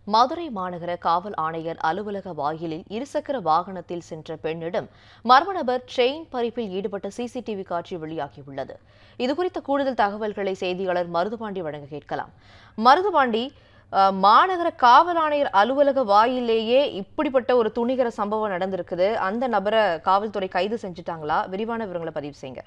மதுரை மாநகர காவல் ஆணையர் அலுவலக வாயிலில் இருசக்கர வாகனத்தில் சென்ற பெண்ணிடம் மர்ம நபர் செயின் பறிப்பில் ஈடுபட்ட சிசிடிவி காட்சி வெளியாகியுள்ளது இதுகுறித்த கூடுதல் தகவல்களை செய்தியாளர் மருதுபாண்டி வழங்க கேட்கலாம் மருதுபாண்டி அஹ், மாநகர காவல் ஆணையர் அலுவலக வாயிலேயே இப்படிப்பட்ட ஒரு துணிகர சம்பவம் நடந்திருக்குது அந்த நபரை காவல்துறை கைது செஞ்சுட்டாங்களா விரிவான விவரங்களை பதிவு செய்யுங்க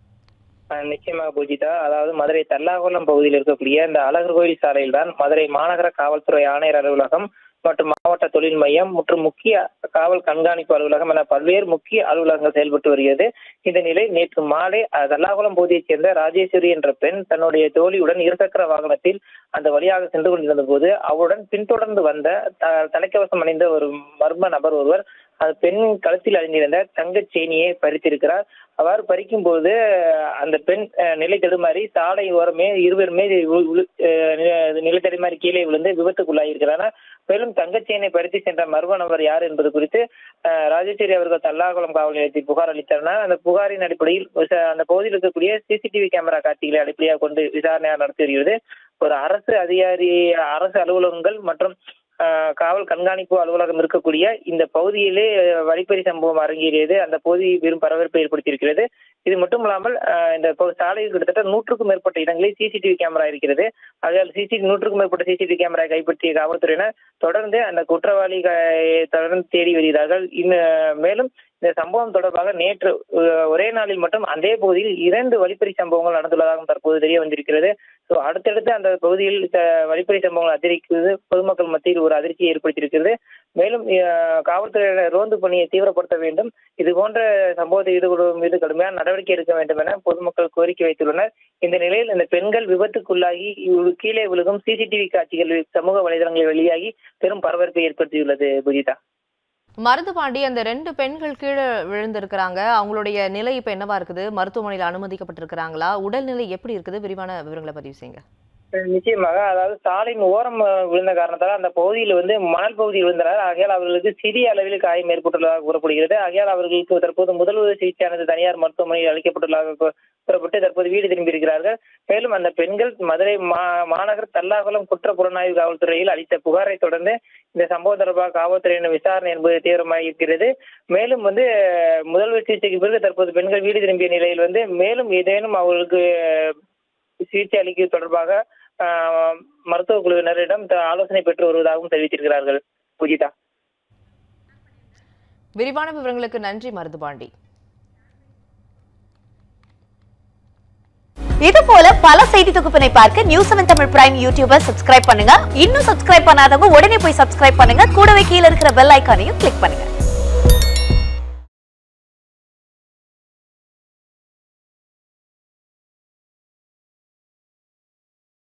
அஹ் நிச்சயமாக பூஜிதா அதாவது மதுரை தல்லாகுளம் பகுதியில் இருக்கக்கூடிய இந்த அழகர் கோயில் சாலையில் தான் மதுரை மாநகர காவல்துறை ஆணையர் அலுவலகம் மற்றும் மாவட்ட தொழில் மையம் மற்றும் முக்கிய காவல் கண்காணிப்பு அலுவலகம் என பல்வேறு முக்கிய அலுவலகங்கள் செயல்பட்டு வருகிறது இந்த நிலை நேற்று மாலை அஹ், தல்லாகுளம் பகுதியைச் சேர்ந்த ராஜேஸ்வரி என்ற பெண் தன்னுடைய தோழியுடன் இருசக்கர வாகனத்தில் அந்த வழியாக சென்று கொண்டிருந்த போது அவருடன் பின்தொடர்ந்து வந்த த- தலைக்கவசம் அணிந்த ஒரு மர்ம நபர் ஒருவர் அந்த பெண் கழுத்தில் அணிந்திருந்த தங்கச் செயினியை பறித்திருக்கிறார் அவ்வாறு பறிக்கும் போது அந்த பெண் அஹ், நிலை தடுமாறி சாலை ஓரமே இருவருமே வி- விழு- அஹ், நி- நிலை தடுமாறி கீழே விழுந்து விபத்துக்குள்ளாகியிருக்கிறார் மேலும் தங்கச்செயினை பறித்து சென்ற மர்ம நபர் யார் என்பது குறித்து அஹ், ராஜேஸ்வரி அவர்கள் தல்லாகுளம் காவல் நிலையத்தில் புகார் அளித்தனர் அந்த புகாரின் அடிப்படையில் விசா- அந்த பகுதியில் இருக்கக்கூடிய சிசிடிவி கேமரா காட்சிகளை அடிப்படையாக கொண்டு விசாரணை நடத்தி வருகிறது ஒரு அரசு அதிகாரி அரசு அலுவலகங்கள் மற்றும் அஹ், காவல் கண்காணிப்பு அலுவலகம் இருக்கக்கூடிய இந்த பகுதியிலே அஹ், வழிப்பறி சம்பவம் அரங்கேறியது அந்த பகுதி பெரும் பரபரப்பை ஏற்படுத்தியிருக்கிறது இது மட்டும் இல்லாமல் அஹ், இந்த பகு- சாலையில் கிட்டத்தட்ட நூற்றுக்கும் மேற்பட்ட இடங்களில் சிசிடிவி கேமரா இருக்கிறது ஆகையால் சிசிடிவி நூற்றுக்கும் மேற்பட்ட சிசிடிவி கேமரா கைப்பற்றிய காவல்துறையினர் தொடர்ந்து அந்த குற்றவாளி தொடர்ந்து தேடி வருகிறார்கள் இன்னும் மேலும் இந்த சம்பவம் தொடர்பாக நேற்று அஹ், ஒரே நாளில் மட்டும் அதே பகுதியில் இரண்டு வழிப்பறி சம்பவங்கள் நடந்துள்ளதாகவும் தற்போது தெரிய வந்திருக்கிறது ஸோ அடுத்தடுத்து அந்த பகுதியில் ச- வழிப்பறி சம்பவங்கள் அதிகரிக்கிறது பொதுமக்கள் மத்தியில் ஒரு அதிர்ச்சியை ஏற்படுத்தியிருக்கிறது மேலும் அஹ், காவல்துறையினர் ரோந்து பணியை தீவிரப்படுத்த வேண்டும் இது போன்ற சம்பவத்தை ஈடுபடுவோர் மீது கடுமையான நடவடிக்கை எடுக்க வேண்டும் என பொதுமக்கள் கோரிக்கை வைத்துள்ளனர் இந்த நிலையில் இந்த பெண்கள் விபத்துக்குள்ளாகி இவ் கீழே விழுகும் சிசிடிவி காட்சிகள் சமூக வலைதளங்களில் வெளியாகி பெரும் பரபரப்பை ஏற்படுத்தியுள்ளது புஜிதா மருதுபாண்டி அந்த ரெண்டு பெண்கள் கீழே விழுந்திருக்கிறாங்க அவங்களுடைய நிலை இப்ப என்னவா இருக்குது மருத்துவமனையில் அனுமதிக்கப்பட்டிருக்கிறாங்களா உடல்நிலை எப்படி இருக்குது விரிவான விவரங்களை பதிவு செய்யுங்க நிச்சயமாக அதாவது சாலையின் ஓரம் அஹ், விழுந்த காரணத்தால் அந்த பகுதியில் வந்து மணல் பகுதியில் விழுந்தனர் ஆகையால் அவர்களுக்கு சிறிய அளவில் காயம் ஏற்பட்டுள்ளதாக கூறப்படுகிறது ஆகையால் அவர்களுக்கு தற்போது முதல்வர் சிகிச்சையானது தனியார் மருத்துவமனையில் அளிக்கப்பட்டுள்ளதாக கூ- கூறப்பட்டு தற்போது வீடு திரும்பியிருக்கிறார்கள் மேலும் அந்த பெண்கள் மதுரை மா- மாநகர் தல்லாகுளம் குற்ற புலனாய்வு காவல்துறையில் அளித்த புகாரை தொடர்ந்து இந்த சம்பவம் தொடர்பாக காவல்துறையினர் விசாரணை என்பது தீவிரமாக இருக்கிறது மேலும் வந்து அஹ், முதல்வர் சிகிச்சைக்கு பிறகு தற்போது பெண்கள் வீடு திரும்பிய நிலையில் வந்து மேலும் ஏதேனும் அவர்களுக்கு அஹ், சிகிச்சை அளிக்க தொடர்பாக ஆஹ், மருத்துவ குழுவினரிடம் த- ஆலோசனை பெற்று வருவதாகவும் தெரிவித்திருக்கிறார்கள் பூஜிதா விரிவான விவரங்களுக்கு நன்றி மருதுபாண்டி இது போல பல செய்தி தொகுப்பினை பார்க்க news seven Tamil prime YouTuber subscribe பண்ணுங்க இன்னும் சப்ஸ்கிரைப் பண்ணாதவங்க உடனே போய் சப்ஸ்கிரைப் பண்ணுங்க கூடவே கீழ இருக்கிற பெல் ஐக்கானையும் கிளிக் பண்ணுங்க